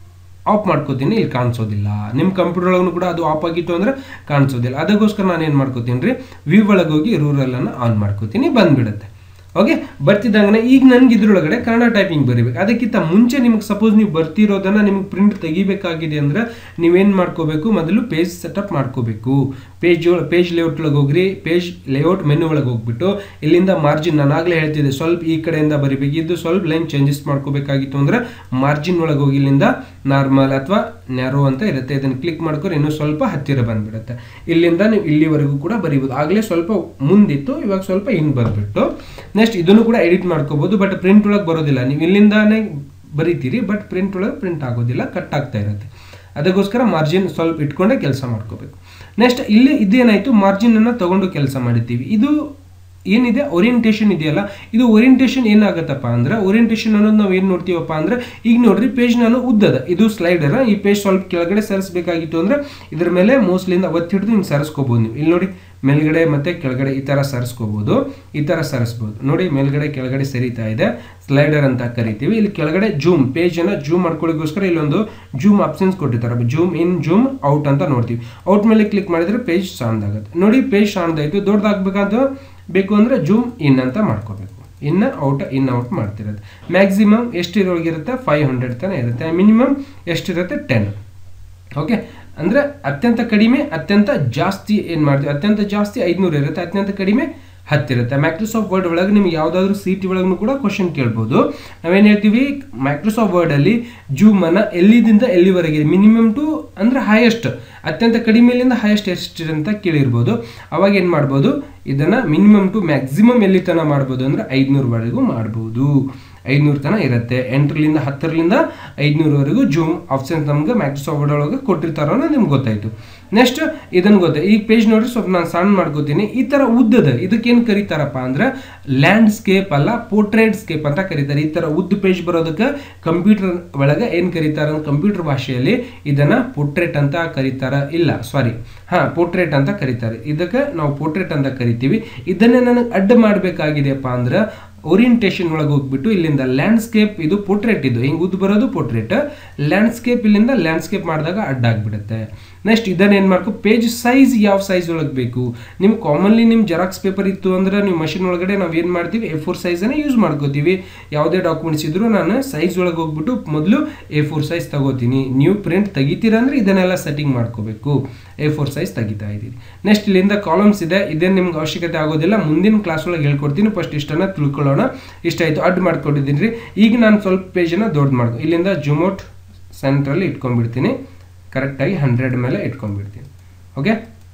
Speaker 1: ಆಫ್ ಮಾಡ್ಕೋತೀನಿ ಇಲ್ಲಿ ಕಾಣಿಸೋದಿಲ್ಲ ನಿಮ್ಮ ಕಂಪ್ಯೂಟರ್ ಒಳಗೂ ಕೂಡ ಅದು ಆಫ್ ಆಗಿತ್ತು ಅಂದ್ರೆ ಕಾಣಿಸೋದಿಲ್ಲ ಅದಕ್ಕೋಸ್ಕರ ನಾನು ಏನು ಮಾಡ್ಕೋತೀನಿ ರೀ ವ್ಯೂ ಒಳಗೆ ಹೋಗಿ ರೂರಲ್ ಅನ್ನು ಆನ್ ಮಾಡ್ಕೋತೀನಿ ಬಂದ್ಬಿಡುತ್ತೆ ಓಕೆ ಬರ್ತಿದ್ದಂಗೆ ಈಗ ನನ್ಗೆ ಇದ್ರೊಳಗಡೆ ಕನ್ನಡ ಟೈಪಿಂಗ್ ಬರೀಬೇಕು ಅದಕ್ಕಿಂತ ಮುಂಚೆ ನಿಮ್ಗೆ ಸಪೋಸ್ ನೀವು ಬರ್ತಿರೋದನ್ನ ನಿಮ್ಗೆ ಪ್ರಿಂಟ್ ತೆಗಿಬೇಕಾಗಿದೆ ಅಂದ್ರೆ ನೀವೇನು ಮಾಡ್ಕೋಬೇಕು ಮೊದಲು ಪೇಜ್ ಸೆಟಪ್ ಮಾಡ್ಕೋಬೇಕು ಪೇಜ್ ಪೇಜ್ ಲೇಔಟ್ ಒಳಗೆ ಹೋಗ್ರಿ ಪೇಜ್ ಲೇಔಟ್ ಮೆನು ಒಳಗೆ ಹೋಗ್ಬಿಟ್ಟು ಇಲ್ಲಿಂದ ಮಾರ್ಜಿನ್ ನಾನು ಆಗಲೇ ಹೇಳ್ತಿದ್ದೆ ಸ್ವಲ್ಪ ಈ ಕಡೆಯಿಂದ ಬರಿಬೇಕು ಇದು ಸ್ವಲ್ಪ ಲೈನ್ ಚೇಂಜಸ್ ಮಾಡ್ಕೋಬೇಕಾಗಿತ್ತು ಅಂದ್ರೆ ಮಾರ್ಜಿನ್ ಒಳಗೆ ಹೋಗಿ ಇಲ್ಲಿಂದ ನಾರ್ಮಲ್ ಅಥವಾ ನ್ಯಾರೋ ಅಂತ ಇರುತ್ತೆ ಇದನ್ನು ಕ್ಲಿಕ್ ಮಾಡ್ಕೊಂಡು ಇನ್ನೂ ಸ್ವಲ್ಪ ಹತ್ತಿರ ಬಂದ್ಬಿಡುತ್ತೆ ಇಲ್ಲಿಂದ ನೀವು ಇಲ್ಲಿವರೆಗೂ ಕೂಡ ಬರಿಬೋದು ಆಗಲೇ ಸ್ವಲ್ಪ ಮುಂದಿತ್ತು ಇವಾಗ ಸ್ವಲ್ಪ ಹಿಂಗೆ ಬಂದ್ಬಿಟ್ಟು ನೆಕ್ಸ್ಟ್ ಇದನ್ನು ಕೂಡ ಎಡಿಟ್ ಮಾಡ್ಕೋಬಹುದು ಬಟ್ ಪ್ರಿಂಟ್ ಒಳಗೆ ಬರೋದಿಲ್ಲ ನೀವು ಇಲ್ಲಿಂದಾನೇ ಬರಿತೀರಿ ಬಟ್ ಪ್ರಿಂಟ್ ಒಳಗೆ ಪ್ರಿಂಟ್ ಆಗೋದಿಲ್ಲ ಕಟ್ ಆಗ್ತಾ ಇರುತ್ತೆ ಅದಕ್ಕೋಸ್ಕರ ಮಾರ್ಜಿನ್ ಸ್ವಲ್ಪ ಇಟ್ಕೊಂಡೇ ಕೆಲಸ ಮಾಡ್ಕೋಬೇಕು ನೆಕ್ಸ್ಟ್ ಇಲ್ಲಿ ಇದೇನಾಯ್ತು ಮಾರ್ಜಿನ್ ಅನ್ನ ತಗೊಂಡು ಕೆಲಸ ಮಾಡಿದ್ದೀವಿ ಇದು ಏನಿದೆ ಓರಿಯಂಟೇಷನ್ ಇದೆಯಲ್ಲ ಇದು ಓರಿಯಂಟೇಷನ್ ಏನಾಗತ್ತಪ್ಪ ಅಂದ್ರೆ ಓರಿಯಂಟೇಷನ್ ಅನ್ನೋದು ನಾವು ಏನು ನೋಡ್ತೀವಪ್ಪ ಅಂದ್ರೆ ಈಗ ನೋಡ್ರಿ ಪೇಜ್ ನಾನು ಉದ್ದದ ಇದು ಸ್ಲೈಡರ್ ಈ ಪೇಜ್ ಸ್ವಲ್ಪ ಕೆಳಗಡೆ ಸರಿಸಬೇಕಾಗಿತ್ತು ಅಂದ್ರೆ ಇದ್ರ ಮೇಲೆ ಮೋಸ್ಟ್ಲಿಂದ ಒತ್ತಿ ಹಿಡಿದು ಹಿಂಗೆ ಸರಿಸ್ಕೋಬಹುದು ನೀವು ಇಲ್ಲಿ ನೋಡಿ ಮೇಲ್ಗಡೆ ಮತ್ತೆ ಕೆಳಗಡೆ ಈ ತರ ಸರಿಸ್ಕೋಬಹುದು ಈ ತರ ಸರಿಸ್ಬೋದು ನೋಡಿ ಮೇಲ್ಗಡೆ ಕೆಳಗಡೆ ಸರಿತಾ ಇದೆ ಸ್ಲೈಡರ್ ಅಂತ ಕರಿತೀವಿ ಇಲ್ಲಿ ಕೆಳಗಡೆ ಜೂಮ್ ಪೇಜ್ ಅನ್ನ ಜೂಮ್ ಮಾಡ್ಕೊಳ್ಳಿಕ್ಕೋಸ್ಕರ ಇಲ್ಲೊಂದು ಜೂಮ್ ಆಪ್ಷನ್ಸ್ ಕೊಟ್ಟಿರ್ತಾರೆ ಜೂಮ್ ಇನ್ ಜೂಮ್ ಔಟ್ ಅಂತ ನೋಡ್ತೀವಿ ಔಟ್ ಮೇಲೆ ಕ್ಲಿಕ್ ಮಾಡಿದ್ರೆ ಪೇಜ್ ಆಗುತ್ತೆ ನೋಡಿ ಪೇಜ್ ಆಯ್ತು ದೊಡ್ಡದಾಗಬೇಕಾದ ಬೇಕು ಅಂದ್ರೆ ಜೂಮ್ ಇನ್ ಅಂತ ಮಾಡ್ಕೋಬೇಕು ಇನ್ನ ಔಟ್ ಇನ್ ಔಟ್ ಮಾಡ್ತಿರೋದು ಮ್ಯಾಕ್ಸಿಮಮ್ ಎಷ್ಟಿರೋಗಿರುತ್ತೆ ಫೈವ್ ಹಂಡ್ರೆಡ್ ತನಕ ಇರುತ್ತೆ ಮಿನಿಮಮ್ ಎಷ್ಟಿರುತ್ತೆ ಟೆನ್ ಓಕೆ ಅಂದ್ರೆ ಅತ್ಯಂತ ಕಡಿಮೆ ಅತ್ಯಂತ ಜಾಸ್ತಿ ಏನು ಮಾಡ್ತೀವಿ ಅತ್ಯಂತ ಜಾಸ್ತಿ ಐದುನೂರು ಇರುತ್ತೆ ಅತ್ಯಂತ ಕಡಿಮೆ ಹತ್ತಿರುತ್ತೆ ಮೈಕ್ರೋಸಾಫ್ಟ್ ವರ್ಡ್ ಒಳಗೆ ನಿಮ್ಗೆ ಯಾವುದಾದ್ರೂ ಸಿ ಟಿ ಒಳಗೂ ಕೂಡ ಕ್ವಶನ್ ಕೇಳ್ಬೋದು ನಾವೇನು ಹೇಳ್ತೀವಿ ಮೈಕ್ರೋಸಾಫ್ಟ್ ವರ್ಡಲ್ಲಿ ಜೂಮನ್ನು ಎಲ್ಲಿದಿಂದ ಎಲ್ಲಿವರೆಗೆ ಮಿನಿಮಮ್ ಟು ಅಂದರೆ ಹೈಯೆಸ್ಟ್ ಅತ್ಯಂತ ಕಡಿಮೆಲಿಂದ ಹೈಯೆಸ್ಟ್ ಎಷ್ಟು ಅಂತ ಕೇಳಿರ್ಬೋದು ಅವಾಗ ಏನು ಮಾಡ್ಬೋದು ಇದನ್ನು ಮಿನಿಮಮ್ ಟು ಮ್ಯಾಕ್ಸಿಮಮ್ ಎಲ್ಲಿ ತನಕ ಮಾಡ್ಬೋದು ಅಂದರೆ ಐದುನೂರವರೆಗೂ ಮಾಡ್ಬೋದು ಐದುನೂರು ತನಕ ಇರುತ್ತೆ ಎಂಟರಿಂದ ಹತ್ತರಿಂದ ಐದುನೂರವರೆಗೂ ಜೂಮ್ ಆಪ್ಷನ್ಸ್ ನಮ್ಗೆ ಮೈಕ್ರೋಸಾಫ್ಟ್ ವರ್ಡ್ ಒಳಗೆ ಕೊಟ್ಟಿರ್ತಾರೋ ಅನ್ನೋದು ನಿಮ್ಗೆ ಗೊತ್ತಾಯ್ತು ನೆಕ್ಸ್ಟ್ ಇದನ್ನು ಗೊತ್ತ ಈ ಪೇಜ್ ನೋಡ್ರಿ ಸ್ವಲ್ಪ ನಾನು ಸಣ್ಣ ಮಾಡ್ಕೋತೀನಿ ಈ ಥರ ಉದ್ದದ ಇದಕ್ಕೇನು ಕರೀತಾರಪ್ಪ ಅಂದ್ರೆ ಲ್ಯಾಂಡ್ಸ್ಕೇಪ್ ಅಲ್ಲ ಪೋರ್ಟ್ರೇಟ್ ಸ್ಕೇಪ್ ಅಂತ ಕರೀತಾರೆ ಈ ಥರ ಉದ್ದ ಪೇಜ್ ಬರೋದಕ್ಕೆ ಕಂಪ್ಯೂಟರ್ ಒಳಗೆ ಏನು ಕರೀತಾರೆ ಅಂದ್ರೆ ಕಂಪ್ಯೂಟರ್ ಭಾಷೆಯಲ್ಲಿ ಇದನ್ನ ಪೋರ್ಟ್ರೇಟ್ ಅಂತ ಕರೀತಾರ ಇಲ್ಲ ಸಾರಿ ಹಾ ಪೋರ್ಟ್ರೇಟ್ ಅಂತ ಕರೀತಾರೆ ಇದಕ್ಕೆ ನಾವು ಪೋರ್ಟ್ರೇಟ್ ಅಂತ ಕರಿತೀವಿ ಇದನ್ನೇ ನನಗೆ ಅಡ್ಡ ಮಾಡಬೇಕಾಗಿದೆಯಪ್ಪ ಅಂದ್ರೆ ಓರಿಯಂಟೇಷನ್ ಒಳಗೆ ಹೋಗ್ಬಿಟ್ಟು ಇಲ್ಲಿಂದ ಲ್ಯಾಂಡ್ಸ್ಕೇಪ್ ಇದು ಪೋರ್ಟ್ರೇಟ್ ಇದು ಹಿಂಗೆ ಉದ್ದು ಬರೋದು ಪೋರ್ಟ್ರೇಟ್ ಲ್ಯಾಂಡ್ಸ್ಕೇಪ್ ಇಲ್ಲಿಂದ ಲ್ಯಾಂಡ್ಸ್ಕೇಪ್ ಮಾಡಿದಾಗ ಅಡ್ಡ ಆಗಿಬಿಡುತ್ತೆ ನೆಕ್ಸ್ಟ್ ಇದನ್ನ ಏನು ಮಾಡ್ಕೊ ಪೇಜ್ ಸೈಜ್ ಯಾವ ಸೈಜ್ ಒಳಗೆ ಬೇಕು ನಿಮ್ಗೆ ಕಾಮನ್ಲಿ ನಿಮ್ಮ ಜೆರಾಕ್ಸ್ ಪೇಪರ್ ಇತ್ತು ಅಂದ್ರೆ ನೀವು ಮಷಿನ್ ಒಳಗಡೆ ನಾವು ಏನು ಮಾಡ್ತೀವಿ ಎ ಫೋರ್ ಸೈಜನ್ನು ಯೂಸ್ ಮಾಡ್ಕೋತೀವಿ ಯಾವುದೇ ಡಾಕ್ಯುಮೆಂಟ್ಸ್ ಇದ್ರೂ ನಾನು ಸೈಜ್ ಒಳಗೆ ಹೋಗ್ಬಿಟ್ಟು ಮೊದಲು ಎ ಫೋರ್ ಸೈಜ್ ತಗೋತೀನಿ ನೀವು ಪ್ರಿಂಟ್ ತೆಗಿತೀರ ಅಂದ್ರೆ ಇದನ್ನೆಲ್ಲ ಸೆಟ್ಟಿಂಗ್ ಮಾಡ್ಕೋಬೇಕು ಎ ಫೋರ್ ಸೈಜ್ ತೆಗಿತಾ ಇದ್ದೀರಿ ನೆಕ್ಸ್ಟ್ ಇಲ್ಲಿಂದ ಕಾಲಮ್ಸ್ ಇದೆ ಇದೇನು ನಿಮ್ಗೆ ಅವಶ್ಯಕತೆ ಆಗೋದಿಲ್ಲ ಮುಂದಿನ ಕ್ಲಾಸ್ ಒಳಗೆ ಹೇಳ್ಕೊಡ್ತೀನಿ ಫಸ್ಟ್ ಇಷ್ಟನ್ನ ತಿಳ್ಕೊಳ್ಳೋಣ ಇಷ್ಟ ಆಯಿತು ಅಡ್ ಮಾಡ್ಕೊಂಡಿದ್ದೀನಿ ರೀ ಈಗ ನಾನು ಸ್ವಲ್ಪ ಪೇಜನ್ನು ದೊಡ್ಡ ಮಾಡ್ಕೊ ಇಲ್ಲಿಂದ ಜುಮೋಟ್ ಸೆಂಟ್ರಲ್ಲಿ ಇಟ್ಕೊಂಡ್ಬಿಡ್ತೀನಿ ಕರೆಕ್ಟಾಗಿ ಹಂಡ್ರೆಡ್ ಮೇಲೆ ಇಟ್ಕೊಂಡ್ಬಿಡ್ತೀನಿ ಓಕೆ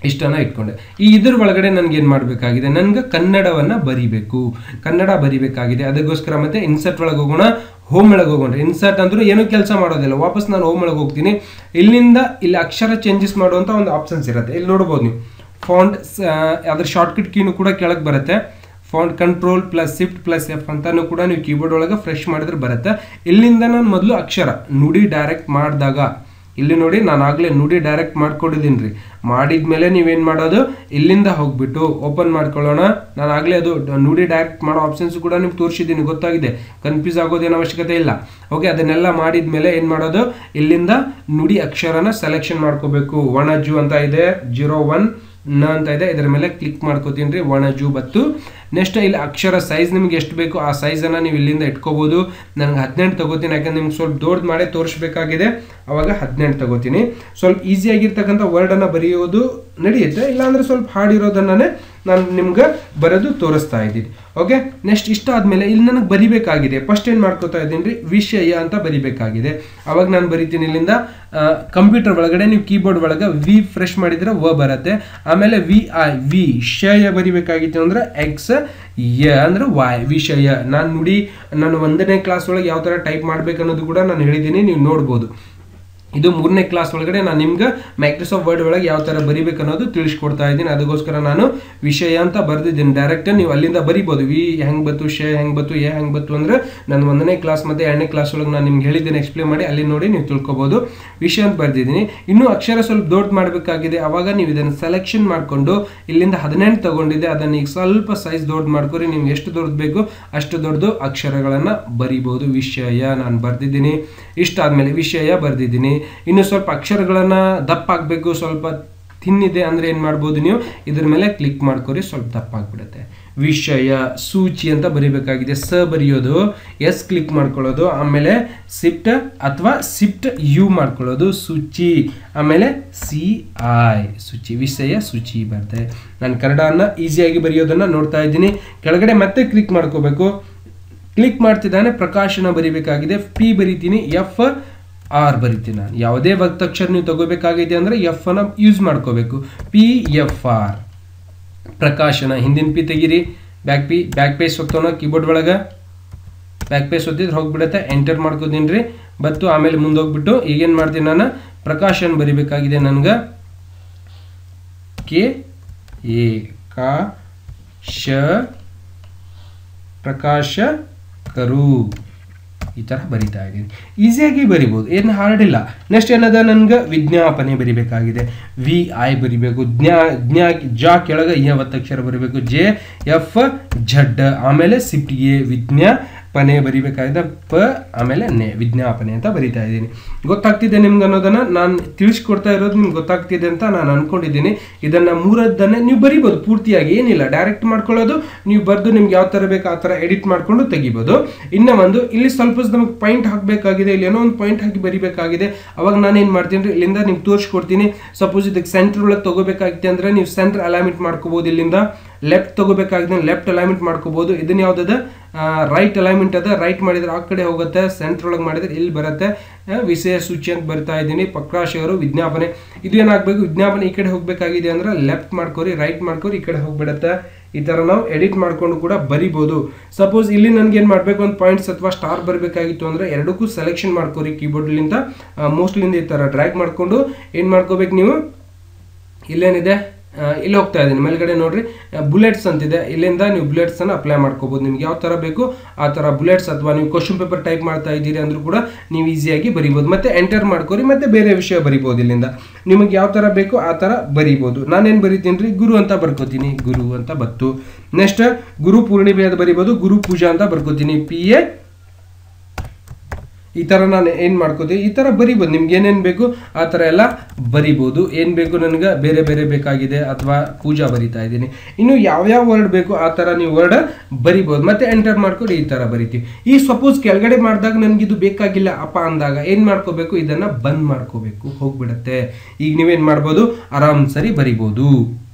Speaker 1: ಇಷ್ಟನ್ನ ಇಟ್ಕೊಂಡೆ ಈ ಇದ್ರ ಒಳಗಡೆ ನನ್ಗೆ ಏನು ಮಾಡಬೇಕಾಗಿದೆ ನನ್ಗೆ ಕನ್ನಡವನ್ನು ಬರಿಬೇಕು ಕನ್ನಡ ಬರಿಬೇಕಾಗಿದೆ ಅದಕ್ಕೋಸ್ಕರ ಮತ್ತೆ ಇನ್ಸರ್ಟ್ ಒಳಗೆ ಹೋಗೋಣ ಹೋಮ್ ಒಳಗೆ ಹೋಗೋಣ ಇನ್ಸರ್ಟ್ ಅಂದ್ರೂ ಏನೂ ಕೆಲಸ ಮಾಡೋದಿಲ್ಲ ವಾಪಸ್ ನಾನು ಹೋಮ್ ಒಳಗೆ ಹೋಗ್ತೀನಿ ಇಲ್ಲಿಂದ ಇಲ್ಲಿ ಅಕ್ಷರ ಚೇಂಜಸ್ ಮಾಡುವಂಥ ಒಂದು ಆಪ್ಷನ್ಸ್ ಇರುತ್ತೆ ಇಲ್ಲಿ ನೋಡ್ಬೋದು ನೀವು ಫಾಂಟ್ ಅದ್ರ ಶಾರ್ಟ್ಕಟ್ ಕೀನು ಕೂಡ ಕೆಳಗೆ ಬರುತ್ತೆ font control plus shift plus F ಅಂತಾನು ಕೂಡ ನೀವು ಕೀಬೋರ್ಡ್ ಒಳಗೆ ಫ್ರೆಶ್ ಮಾಡಿದ್ರೆ ಬರುತ್ತೆ ಇಲ್ಲಿಂದ ನಾನು ಮೊದಲು ಅಕ್ಷರ ನುಡಿ ಡೈರೆಕ್ಟ್ ಮಾಡಿದಾಗ ಇಲ್ಲಿ ನೋಡಿ ನಾನು ಆಗಲೇ ನುಡಿ ಡೈರೆಕ್ಟ್ ಮಾಡ್ಕೊಂಡಿದ್ದೀನಿ ರೀ ಮಾಡಿದ್ಮೇಲೆ ನೀವೇನು ಮಾಡೋದು ಇಲ್ಲಿಂದ ಹೋಗ್ಬಿಟ್ಟು ಓಪನ್ ಮಾಡ್ಕೊಳ್ಳೋಣ ನಾನು ಆಗಲೇ ಅದು ನುಡಿ ಡೈರೆಕ್ಟ್ ಮಾಡೋ ಆಪ್ಷನ್ಸ್ ಕೂಡ ನಿಮ್ಗೆ ತೋರಿಸಿದ್ದೀನಿ ಗೊತ್ತಾಗಿದೆ ಕನ್ಫ್ಯೂಸ್ ಆಗೋದೇನು ಅವಶ್ಯಕತೆ ಇಲ್ಲ ಓಕೆ ಅದನ್ನೆಲ್ಲ ಮಾಡಿದ್ಮೇಲೆ ಏನು ಮಾಡೋದು ಇಲ್ಲಿಂದ ನುಡಿ ಅಕ್ಷರನ ಸೆಲೆಕ್ಷನ್ ಮಾಡ್ಕೋಬೇಕು ಒಣಜು ಅಂತ ಇದೆ ಜೀರೋ ಒನ್ ನ ಅಂತ ಇದೆ ಇದರ ಮೇಲೆ ಕ್ಲಿಕ್ ಮಾಡ್ಕೋತೀನಿ ರೀ ಒಣಜು ಬತ್ತು ನೆಕ್ಸ್ಟ್ ಇಲ್ಲಿ ಅಕ್ಷರ ಸೈಜ್ ನಿಮ್ಗೆ ಎಷ್ಟು ಬೇಕು ಆ ಸೈಜನ್ನು ನೀವು ಇಲ್ಲಿಂದ ಇಟ್ಕೋಬೋದು ನನಗೆ ಹದಿನೆಂಟು ತಗೋತೀನಿ ಯಾಕಂದ್ರೆ ನಿಮ್ಗೆ ಸ್ವಲ್ಪ ದೊಡ್ಡದು ಮಾಡೇ ತೋರಿಸ್ಬೇಕಾಗಿದೆ ಅವಾಗ ಹದಿನೆಂಟು ತಗೋತೀನಿ ಸ್ವಲ್ಪ ಈಸಿಯಾಗಿರ್ತಕ್ಕಂಥ ವರ್ಡನ್ನು ಬರೆಯೋದು ನಡೆಯುತ್ತೆ ಇಲ್ಲಾಂದ್ರೆ ಸ್ವಲ್ಪ ಹಾಡಿರೋದನ್ನೇ ನಾನು ನಿಮ್ಗೆ ಬರೆದು ತೋರಿಸ್ತಾ ಇದ್ದೀನಿ ಓಕೆ ನೆಕ್ಸ್ಟ್ ಇಷ್ಟ ಆದಮೇಲೆ ಇಲ್ಲಿ ನನಗೆ ಬರಿಬೇಕಾಗಿದೆ ಫಸ್ಟ್ ಏನು ಮಾಡ್ಕೋತಾ ಇದ್ದೀನಿ ರೀ ವಿಷಯ ಅಂತ ಬರಿಬೇಕಾಗಿದೆ ಅವಾಗ ನಾನು ಬರಿತೀನಿ ಇಲ್ಲಿಂದ ಕಂಪ್ಯೂಟರ್ ಒಳಗಡೆ ನೀವು ಕೀಬೋರ್ಡ್ ಒಳಗೆ ವಿ ಫ್ರೆಶ್ ಮಾಡಿದ್ರೆ ವ ಬರುತ್ತೆ ಆಮೇಲೆ ವಿ ಐ ವಿ ಶಯ ಬರಿಬೇಕಾಗಿತ್ತು ಅಂದ್ರೆ ಎಕ್ಸ್ ಯ ಅಂದ್ರೆ ವಾಯ್ ವಿಷಯ ನಾನು ನುಡಿ ನಾನು ಒಂದನೇ ಕ್ಲಾಸ್ ಒಳಗೆ ಯಾವ ಥರ ಟೈಪ್ ಮಾಡ್ಬೇಕು ಅನ್ನೋದು ಕೂಡ ನಾನು ಹೇಳಿದ್ದೀನಿ ನೀವು ನೋಡ್ಬೋದು ಇದು ಮೂರನೇ ಕ್ಲಾಸ್ ಒಳಗಡೆ ನಾನು ನಿಮ್ಗೆ ಮೈಕ್ರೋಸಾಫ್ಟ್ ವರ್ಡ್ ಒಳಗೆ ಯಾವ ಥರ ಬರಿಬೇಕು ಅನ್ನೋದು ತಿಳಿಸ್ಕೊಡ್ತಾ ಇದ್ದೀನಿ ಅದಕ್ಕೋಸ್ಕರ ನಾನು ವಿಷಯ ಅಂತ ಬರೆದಿದ್ದೀನಿ ಡೈರೆಕ್ಟ್ ನೀವು ಅಲ್ಲಿಂದ ಬರಿಬೋದು ವಿ ಹೆಂಗೆ ಬತ್ತು ಶ ಹೆಂಗೆ ಬತ್ತು ಎ ಹೆಂಗೆ ಬತ್ತು ಅಂದ್ರೆ ನಾನು ಒಂದನೇ ಕ್ಲಾಸ್ ಮತ್ತು ಎರಡನೇ ಕ್ಲಾಸ್ ಒಳಗೆ ನಾನು ನಿಮ್ಗೆ ಹೇಳಿದ್ದೀನಿ ಎಕ್ಸ್ಪ್ಲೇನ್ ಮಾಡಿ ಅಲ್ಲಿ ನೋಡಿ ನೀವು ತಿಳ್ಕೊಬೋದು ವಿಷಯ ಅಂತ ಬರೆದಿದ್ದೀನಿ ಇನ್ನೂ ಅಕ್ಷರ ಸ್ವಲ್ಪ ದೊಡ್ಡ ಮಾಡಬೇಕಾಗಿದೆ ಅವಾಗ ನೀವು ಇದನ್ನು ಸೆಲೆಕ್ಷನ್ ಮಾಡಿಕೊಂಡು ಇಲ್ಲಿಂದ ಹದಿನೆಂಟು ತಗೊಂಡಿದೆ ಅದನ್ನು ಈಗ ಸ್ವಲ್ಪ ಸೈಜ್ ದೊಡ್ಡ ಮಾಡ್ಕೊರಿ ನಿಮ್ಗೆ ಎಷ್ಟು ದೊಡ್ಡದು ಬೇಕು ಅಷ್ಟು ದೊಡ್ಡದು ಅಕ್ಷರಗಳನ್ನು ಬರಿಬೋದು ವಿಷಯ ನಾನು ಬರೆದಿದ್ದೀನಿ ಇಷ್ಟ ಆದಮೇಲೆ ವಿಷಯ ಬರೆದಿದ್ದೀನಿ ಇನ್ನು ಸ್ವಲ್ಪ ಅಕ್ಷರಗಳನ್ನು ದಪ್ಪ ಆಗಬೇಕು ಸ್ವಲ್ಪ ತಿನ್ನಿದೆ ಅಂದರೆ ಏನು ಮಾಡ್ಬೋದು ನೀವು ಇದ್ರ ಮೇಲೆ ಕ್ಲಿಕ್ ಮಾಡ್ಕೊರಿ ಸ್ವಲ್ಪ ದಪ್ಪ ಆಗಿಬಿಡುತ್ತೆ ವಿಷಯ ಸೂಚಿ ಅಂತ ಬರಿಬೇಕಾಗಿದೆ ಸ ಬರೆಯೋದು ಎಸ್ ಕ್ಲಿಕ್ ಮಾಡ್ಕೊಳ್ಳೋದು ಆಮೇಲೆ ಸಿಫ್ಟ್ ಅಥವಾ ಸಿಫ್ಟ್ ಯು ಮಾಡ್ಕೊಳ್ಳೋದು ಸೂಚಿ ಆಮೇಲೆ ಸಿ ಐ ಸೂಚಿ ವಿಷಯ ಸೂಚಿ ಬರುತ್ತೆ ನಾನು ಕನ್ನಡನ ಈಸಿಯಾಗಿ ಬರೆಯೋದನ್ನು ನೋಡ್ತಾ ಇದ್ದೀನಿ ಕೆಳಗಡೆ ಮತ್ತೆ ಕ್ಲಿಕ್ ಮಾಡ್ಕೋಬೇಕು ಕ್ಲಿಕ್ ಮಾಡ್ತಿದ್ದಾನೆ ಪ್ರಕಾಶನ ಬರಿಬೇಕಾಗಿದೆ ಪಿ ಬರಿತೀನಿ ಎಫ್ ಆರ್ ಬರಿತೀನಿ ನಾನು ಯಾವುದೇ ಒತ್ತಕ್ಷರ ನೀವು ತಗೋಬೇಕಾಗಿದೆ ಅಂದರೆ ಎಫ್ ಅನ್ನ ಯೂಸ್ ಮಾಡ್ಕೋಬೇಕು ಪಿ ಎಫ್ ಆರ್ ಪ್ರಕಾಶನ ಹಿಂದಿನ ಪಿ ತೆಗೀರಿ ಬ್ಯಾಕ್ ಪಿ ಬ್ಯಾಕ್ ಪೇಸ್ ಒತ್ತೋಣ ಕೀಬೋರ್ಡ್ ಒಳಗೆ ಬ್ಯಾಕ್ ಪೇಸ್ ಒತ್ತಿದ್ರೆ ಹೋಗ್ಬಿಡುತ್ತೆ ಎಂಟರ್ ಮಾಡ್ಕೋತೀನಿ ರೀ ಬತ್ತು ಆಮೇಲೆ ಮುಂದೆ ಹೋಗ್ಬಿಟ್ಟು ಈಗೇನು ಮಾಡ್ತೀನಿ ನಾನು ಪ್ರಕಾಶನ್ ಬರಿಬೇಕಾಗಿದೆ ನನಗೆ ಕೆ ಎ ಕಾ ಶ ಪ್ರಕಾಶ ಕರು ಈ ಥರ ಬರಿತಾ ಇದ್ದೀನಿ ಈಸಿಯಾಗಿ ಬರಿಬೋದು ಏನು ಹಾರ್ಡ್ ಇಲ್ಲ ನೆಕ್ಸ್ಟ್ ಏನದ ನನ್ಗೆ ವಿಜ್ಞಾಪನೆ ಬರಿಬೇಕಾಗಿದೆ ವಿ ಐ ಬರಿಬೇಕು ಜ್ಞಾ ಜ್ಞಾ ಜಾ ಕೆಳಗೆ ಯ ಒತ್ತಕ್ಷರ ಬರಿಬೇಕು ಜೆ ಎಫ್ ಝಡ್ ಆಮೇಲೆ ಸಿಫ್ಟ್ ಎ ವಿಜ್ಞಾಪನೆ ಬರಿಬೇಕಾಗಿದೆ ಪ ಆಮೇಲೆ ನೆ ವಿಜ್ಞಾಪನೆ ಅಂತ ಬರಿತಾ ಇದ್ದೀನಿ ಗೊತ್ತಾಗ್ತಿದೆ ನಿಮ್ಗೆ ಅನ್ನೋದನ್ನ ನಾನು ತಿಳಿಸ್ಕೊಡ್ತಾ ಇರೋದು ನಿಮ್ಗೆ ಗೊತ್ತಾಗ್ತಿದೆ ಅಂತ ನಾನು ಅನ್ಕೊಂಡಿದ್ದೀನಿ ಇದನ್ನ ಮೂರದ್ದನ್ನೇ ನೀವು ಬರಿಬೋದು ಪೂರ್ತಿಯಾಗಿ ಏನಿಲ್ಲ ಡೈರೆಕ್ಟ್ ಮಾಡ್ಕೊಳ್ಳೋದು ನೀವು ಬರೆದು ನಿಮ್ಗೆ ಯಾವ ಥರ ಬೇಕು ಆ ಥರ ಎಡಿಟ್ ಮಾಡ್ಕೊಂಡು ತೆಗಿಬೋದು ಇನ್ನೂ ಒಂದು ಇಲ್ಲಿ ಸ್ವಲ್ಪ ನಮಗೆ ಪಾಯಿಂಟ್ ಹಾಕಬೇಕಾಗಿದೆ ಇಲ್ಲಿ ಏನೋ ಒಂದು ಪಾಯಿಂಟ್ ಹಾಕಿ ಬರಿಬೇಕಾಗಿದೆ ಅವಾಗ ನಾನು ಏನು ಮಾಡ್ತೀನಿ ರೀ ಇಲ್ಲಿಂದ ನಿಮ್ಗೆ ತೋರಿಸ್ಕೊಡ್ತೀನಿ ಸಪೋಸ್ ಇದಕ್ಕೆ ಸೆಂಟ್ರ್ ಒಳಗೆ ತಗೋಬೇಕಾಗಿದೆ ಅಂದರೆ ನೀವು ಸೆಂಟ್ರ್ ಅಲೈನ್ಮೆಂಟ್ ಮಾಡ್ಕೋಬೋದು ಇಲ್ಲಿಂದ ಲೆಫ್ಟ್ ತಗೋಬೇಕಾಗಿದೆ ಲೆಫ್ಟ್ ಅಲೈನ್ಮೆಂಟ್ ಮಾಡ್ಕೋಬೋದು ಇದನ್ನ ಯಾವ್ದದ ರೈಟ್ ಅಲೈನ್ಮೆಂಟ್ ಅದ ರೈಟ್ ಮಾಡಿದ್ರೆ ಆ ಕಡೆ ಹೋಗುತ್ತೆ ಸೆಂಟ್ರ್ ಒಳಗೆ ಮಾಡಿದ್ರೆ ಇಲ್ಲಿ ಬರುತ್ತೆ ಆ, ವಿಷಯ ಸೂಚಿ ಅಂತ ಬರ್ತಾ ಇದ್ದೀನಿ ಪ್ರಕಾಶ್ ಅವರು ವಿಜ್ಞಾಪನೆ ಇದು ಏನಾಗಬೇಕು ವಿಜ್ಞಾಪನೆ ಈ ಕಡೆ ಹೋಗಬೇಕಾಗಿದೆ ಅಂದ್ರೆ ಲೆಫ್ಟ್ ಮಾಡ್ಕೋರಿ ರೈಟ್ ಮಾಡ್ಕೋರಿ ಈ ಕಡೆ ಹೋಗ್ಬಿಡುತ್ತೆ ಈ ಥರ ನಾವು ಎಡಿಟ್ ಮಾಡ್ಕೊಂಡು ಕೂಡ ಬರಿಬೋದು ಸಪೋಸ್ ಇಲ್ಲಿ ನನಗೆ ಏನು ಮಾಡಬೇಕು ಒಂದು ಪಾಯಿಂಟ್ಸ್ ಅಥವಾ ಸ್ಟಾರ್ ಬರಬೇಕಾಗಿತ್ತು ಅಂದರೆ ಎರಡಕ್ಕೂ ಸೆಲೆಕ್ಷನ್ ಮಾಡ್ಕೋರಿ ಕೀಬೋರ್ಡ್ಲಿಂದ ಮೋಸ್ಟ್ಲಿಂದ ಈ ಥರ ಡ್ರ್ಯಾಗ್ ಮಾಡಿಕೊಂಡು ಏನು ಮಾಡ್ಕೋಬೇಕು ನೀವು ಇಲ್ಲೇನಿದೆ ಆ, ಇಲ್ಲಿ ಹೋಗ್ತಾ ಇದ್ದೀನಿ ಮೇಲ್ಗಡೆ ನೋಡ್ರಿ ಬುಲೆಟ್ಸ್ ಅಂತಿದೆ ಇಲ್ಲಿಂದ ನೀವು ಬುಲೆಟ್ಸ್ ಅನ್ನ ಅಪ್ಲೈ ಮಾಡ್ಕೋಬಹುದು ನಿಮ್ಗೆ ಯಾವ ತರ ಬೇಕು ಆ ತರ ಬುಲೆಟ್ಸ್ ಅಥವಾ ನೀವು ಕ್ವಶನ್ ಪೇಪರ್ ಟೈಪ್ ಮಾಡ್ತಾ ಇದ್ದೀರಿ ಅಂದ್ರೂ ಕೂಡ ನೀವು ಈಸಿಯಾಗಿ ಬರಿಬೋದು ಮತ್ತೆ ಎಂಟರ್ ಮಾಡ್ಕೋರಿ ಮತ್ತೆ ಬೇರೆ ವಿಷಯ ಬರಿಬೋದು ಇಲ್ಲಿಂದ ನಿಮಗೆ ಯಾವ ತರ ಬೇಕು ಆ ತರ ಬರಿಬೋದು ನಾನೇನು ಬರಿತೀನಿ ರೀ ಗುರು ಅಂತ ಬರ್ಕೋತೀನಿ ಗುರು ಅಂತ ಬತ್ತು ನೆಕ್ಸ್ಟ್ ಗುರು ಪೂರ್ಣಿಮೆ ಅಂತ ಬರಿಬೋದು ಗುರು ಪೂಜಾ ಅಂತ ಬರ್ಕೋತೀನಿ ಪಿ ಎ ಈ ಥರ ನಾನು ಏನು ಮಾಡ್ಕೋತೀವಿ ಈ ಥರ ಬರಿಬೋದು ನಿಮ್ಗೆ ಏನೇನು ಬೇಕು ಆ ಥರ ಎಲ್ಲ ಬರಿಬೋದು ಏನು ಬೇಕು ನನಗೆ ಬೇರೆ ಬೇರೆ ಬೇಕಾಗಿದೆ ಅಥವಾ ಪೂಜಾ ಬರಿತಾ ಇದ್ದೀನಿ ಇನ್ನು ಯಾವ್ಯಾವ ವರ್ಡ್ ಬೇಕು ಆ ಥರ ನೀವು ವರ್ಡ್ ಬರಿಬೋದು ಮತ್ತೆ ಎಂಟರ್ ಮಾಡ್ಕೊಂಡು ಈ ಥರ ಬರಿತೀವಿ ಈ ಸಪೋಸ್ ಕೆಳಗಡೆ ಮಾಡಿದಾಗ ನನಗೆ ಇದು ಬೇಕಾಗಿಲ್ಲ ಅಪ್ಪ ಅಂದಾಗ ಏನು ಮಾಡ್ಕೋಬೇಕು ಇದನ್ನು ಬಂದ್ ಮಾಡ್ಕೋಬೇಕು ಹೋಗ್ಬಿಡತ್ತೆ ಈಗ ನೀವೇನು ಮಾಡ್ಬೋದು ಆರಾಮ್ ಸರಿ ಬರಿಬೋದು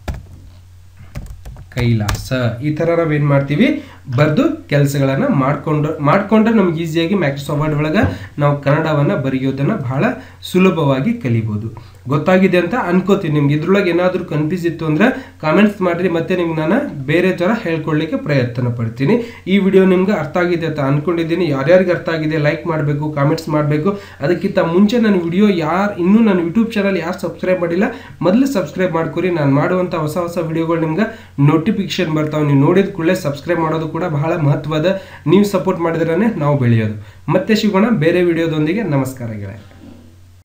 Speaker 1: ಕೈಲಾಸ ಈ ಥರ ನಾವೇನು ಮಾಡ್ತೀವಿ ಬರೆದು ಕೆಲಸಗಳನ್ನು ಮಾಡ್ಕೊಂಡು ಮಾಡಿಕೊಂಡ್ರೆ ನಮ್ಗೆ ಈಸಿಯಾಗಿ ಮೈಕ್ರೋಸಾಫ್ಟ್ ವರ್ಡ್ ಒಳಗೆ ನಾವು ಕನ್ನಡವನ್ನು ಬರೆಯೋದನ್ನು ಬಹಳ ಸುಲಭವಾಗಿ ಕಲಿಬೋದು ಗೊತ್ತಾಗಿದೆ ಅಂತ ಅನ್ಕೋತೀನಿ ನಿಮ್ಗೆ ಇದ್ರೊಳಗೆ ಏನಾದರೂ ಕನ್ಫ್ಯೂಸ್ ಇತ್ತು ಅಂದ್ರೆ ಕಾಮೆಂಟ್ಸ್ ಮಾಡಿರಿ ಮತ್ತೆ ನಿಮ್ಗೆ ನಾನು ಬೇರೆ ಥರ ಹೇಳ್ಕೊಳ್ಳಿಕ್ಕೆ ಪ್ರಯತ್ನ ಪಡ್ತೀನಿ ಈ ವಿಡಿಯೋ ನಿಮ್ಗೆ ಅರ್ಥ ಆಗಿದೆ ಅಂತ ಅನ್ಕೊಂಡಿದ್ದೀನಿ ಯಾರ್ಯಾರಿಗೆ ಅರ್ಥ ಆಗಿದೆ ಲೈಕ್ ಮಾಡಬೇಕು ಕಾಮೆಂಟ್ಸ್ ಮಾಡಬೇಕು ಅದಕ್ಕಿಂತ ಮುಂಚೆ ನನ್ನ ವಿಡಿಯೋ ಯಾರು ಇನ್ನೂ ನನ್ನ ಯೂಟ್ಯೂಬ್ ಚಾನಲ್ ಯಾರು ಸಬ್ಸ್ಕ್ರೈಬ್ ಮಾಡಿಲ್ಲ ಮೊದಲು ಸಬ್ಸ್ಕ್ರೈಬ್ ಮಾಡ್ಕೊರಿ ನಾನು ಮಾಡುವಂಥ ಹೊಸ ಹೊಸ ವಿಡಿಯೋಗಳು ನಿಮ್ಗೆ ನೋಟಿಫಿಕೇಶನ್ ಬರ್ತಾವೆ ನೀವು ನೋಡಿದ ಕೂಡಲೇ ಸಬ್ಸ್ಕ್ರೈಬ್ ಮಾಡೋದು ಕೂಡ ಬಹಳ ಮಹತ್ವದ ನೀವು ಸಪೋರ್ಟ್ ಮಾಡಿದ್ರೇ ನಾವು ಬೆಳೆಯೋದು ಮತ್ತೆ ಸಿಗೋಣ ಬೇರೆ ವಿಡಿಯೋದೊಂದಿಗೆ ನಮಸ್ಕಾರ ಗೆಳೆಯ